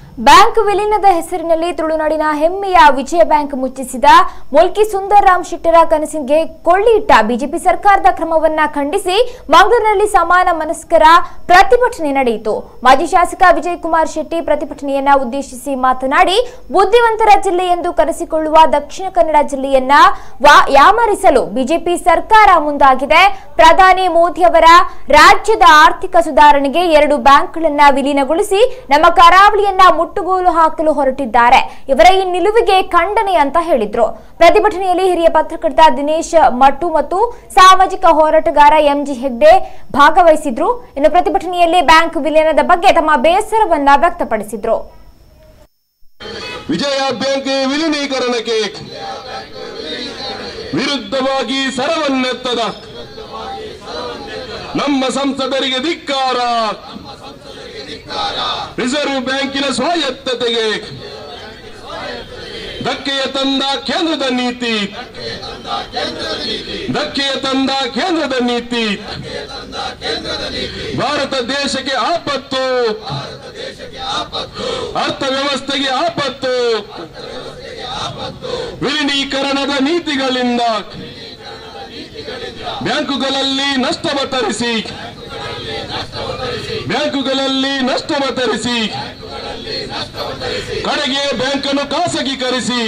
bank ವಿಲೀನದ ಹೆಸರಿನಲ್ಲಿ ತುಳುನಾಡಿನ ಹೆಮ್ಮೆಯ ವಿಜಯ ಬ್ಯಾಂಕ್ ಮುಚ್ಚಿಸಿದ ಮುಲ್ಕಿ ಸುಂದರ್ ರಾಮ್ ಶೆಟ್ಟರ ಕನಸಿಗೆ ಕೊಳ್ಳಿಯಿಟ್ಟ ಬಿಜೆಪಿ ಸರ್ಕಾರದ ಕ್ರಮವನ್ನ ಖಂಡಿಸಿ ಮಂಗಳೂರಿನಲ್ಲಿ ಸಮಾನ ಮನಸ್ಕರ ಪ್ರತಿಭಟನೆ ನಡೆಯಿತು ಮಾಜಿ ಶಾಸಕ ವಿಜಯ್ ಕುಮಾರ್ ಶೆಟ್ಟಿ ಪ್ರತಿಭಟನೆಯನ್ನ ಉದ್ದೇಶಿಸಿ ಮಾತನಾಡಿ ಬುದ್ಧಿವಂತರ ಜಿಲ್ಲೆ ಎಂದು ಕರೆಸಿಕೊಳ್ಳುವ ದಕ್ಷಿಣ ಕನ್ನಡ ಜಿಲ್ಲೆಯನ್ನ ವಾ- ಯಾಮರಿಸಲು ಬಿಜೆಪಿ ಸರ್ಕಾರ ಮುಂದಾಗಿದೆ ಪ್ರಧಾನಿ ಮೋದಿ ಅವರ ರಾಜ್ಯದ ಆರ್ಥಿಕ ಸುಧಾರಣೆಗೆ ಎರಡು ಬ್ಯಾಂಕ್ಗಳನ್ನ ವಿಲೀನಗೊಳಿಸಿ ನಮ್ಮ ಕರಾವಳಿಯನ್ನ ಮುಟ್ಟುಗೋಲು ಹಾಕಲು ಹೊರಟಿದ್ದಾರೆ ಇವರ ಈ ನಿಲುವಿಗೆ ಖಂಡನೆ ಅಂತ ಹೇಳಿದ್ರು ಪ್ರತಿಭಟನೆಯಲ್ಲಿ ಹಿರಿಯ ಪತ್ರಕರ್ತ ದಿನೇಶ್ ಮಟ್ಟು ಮತ್ತು ಸಾಮಾಜಿಕ ಹೋರಾಟಗಾರ ಎಂಜಿ ಹೆಗ್ಡೆ ಭಾಗವಹಿಸಿದ್ರು ಇನ್ನು ಪ್ರತಿಭಟನೆಯಲ್ಲಿ ಬ್ಯಾಂಕ್ ವಿಲೀನದ ಬಗ್ಗೆ ತಮ್ಮ ಬೇಸರವನ್ನ ವ್ಯಕ್ತಪಡಿಸಿದ್ರು ವಿಜಯ ಬ್ಯಾಂಕ್ ವಿಲೀನೀಕರಣಕ್ಕೆ ವಿರುದ್ಧವಾಗಿ ಸರವನ್ನೆತ್ತದ ನಮ್ಮ ಸಂಸದರಿಗೆ ಧಿಕ್ಕಾರ ರಿಸರ್ವ್ ಬ್ಯಾಂಕಿನ ಸ್ವಾಯತ್ತತೆಗೆ ಧಕ್ಕೆಯ ತಂದ ಕೇಂದ್ರದ ನೀತಿ ಧಕ್ಕೆಯ ತಂದ ಕೇಂದ್ರದ ನೀತಿ ಭಾರತ ದೇಶಕ್ಕೆ ಆಪತ್ತು ಅರ್ಥವ್ಯವಸ್ಥೆಗೆ ಆಪತ್ತು ವಿಲೀನೀಕರಣದ ನೀತಿಗಳಿಂದ ಬ್ಯಾಂಕುಗಳಲ್ಲಿ ನಷ್ಟವ ತರಿಸಿ ಬ್ಯಾಂಕುಗಳಲ್ಲಿ ನಷ್ಟವ ತರಿಸಿ ಕಡೆಗೆ ಬ್ಯಾಂಕನ್ನು ಖಾಸಗೀಕರಿಸಿ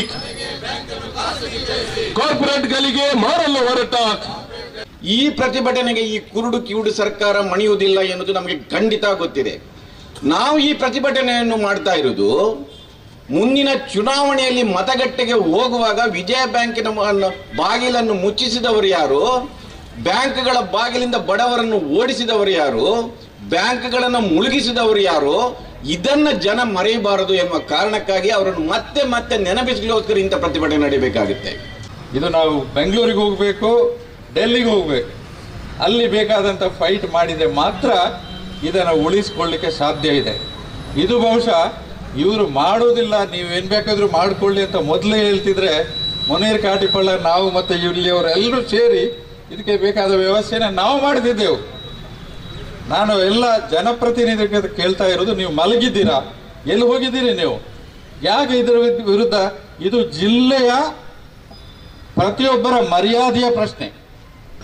ಕಾರ್ಪೊರೇಟ್ಗಳಿಗೆ ಮಾರಲು ಹೊರಟ ಈ ಪ್ರತಿಭಟನೆಗೆ ಈ ಕುರುಡು ಕಿವುಡು ಸರ್ಕಾರ ಮಣಿಯುವುದಿಲ್ಲ ಎನ್ನುವುದು ನಮಗೆ ಖಂಡಿತ ಗೊತ್ತಿದೆ ನಾವು ಈ ಪ್ರತಿಭಟನೆಯನ್ನು ಮಾಡ್ತಾ ಇರುವುದು ಮುಂದಿನ ಚುನಾವಣೆಯಲ್ಲಿ ಮತಗಟ್ಟೆಗೆ ಹೋಗುವಾಗ ವಿಜಯ ಬ್ಯಾಂಕಿನ ಮ- ಬಾಗಿಲನ್ನು ಮುಚ್ಚಿಸಿದವರು ಯಾರು ಬ್ಯಾಂಕ್ಗಳ ಬಾಗಿಲಿಂದ ಬಡವರನ್ನು ಓಡಿಸಿದವರು ಯಾರು ಬ್ಯಾಂಕ್ಗಳನ್ನು ಮುಳುಗಿಸಿದವರು ಯಾರು ಇದನ್ನ ಜನ ಮರೆಯಬಾರದು ಎಂಬ ಕಾರಣಕ್ಕಾಗಿ ಅವರನ್ನು ಮತ್ತೆ ಮತ್ತೆ ನೆನಪಿಸಲಿಗೋಸ್ಕರ ಇಂಥ ಪ್ರತಿಭಟನೆ ನಡೀಬೇಕಾಗುತ್ತೆ ಇದು ನಾವು ಬೆಂಗಳೂರಿಗೆ ಹೋಗಬೇಕು ಡೆಲ್ಲಿಗೆ ಹೋಗಬೇಕು ಅಲ್ಲಿ ಬೇಕಾದಂಥ ಫೈಟ್ ಮಾಡಿದರೆ ಮಾತ್ರ ಇದನ್ನು ಉಳಿಸ್ಕೊಳ್ಳಿಕ್ಕೆ ಸಾಧ್ಯ ಇದೆ ಇದು ಬಹುಶಃ ಇವರು ಮಾಡೋದಿಲ್ಲ ನೀವು ಏನು ಬೇಕಾದರೂ ಮಾಡಿಕೊಳ್ಳಿ ಅಂತ ಮೊದಲೇ ಹೇಳ್ತಿದ್ರೆ ಮುನೀರ್ ಕಾಟಿಪಳ್ಳ ನಾವು ಮತ್ತು ಇಲ್ಲಿಯವರೆಲ್ಲರೂ ಸೇರಿ ಇದಕ್ಕೆ ಬೇಕಾದ ವ್ಯವಸ್ಥೆನ ನಾವು ಮಾಡಿದ್ದೆವು ನಾನು ಎಲ್ಲ ಜನಪ್ರತಿನಿಧಿಗಳಿಗೆ ಕೇಳ್ತಾ ಇರೋದು ನೀವು ಮಲಗಿದ್ದೀರಾ ಎಲ್ಲಿ ಹೋಗಿದ್ದೀರಿ ನೀವು ಯಾಕೆ ಇದರ ವಿರುದ್ಧ ಇದು ಜಿಲ್ಲೆಯ ಪ್ರತಿಯೊಬ್ಬರ ಮರ್ಯಾದೆಯ ಪ್ರಶ್ನೆ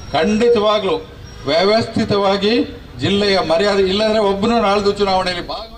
ಖಂಡಿತವಾಗ್ಲೂ ವ್ಯವಸ್ಥಿತವಾಗಿ ಜಿಲ್ಲೆಯ ಮರ್ಯಾದೆ ಇಲ್ಲದ್ರೆ ಒಬ್ಬನು ನಾಳ್ದು ಚುನಾವಣೆಯಲ್ಲಿ ಭಾಗವಹಿಸ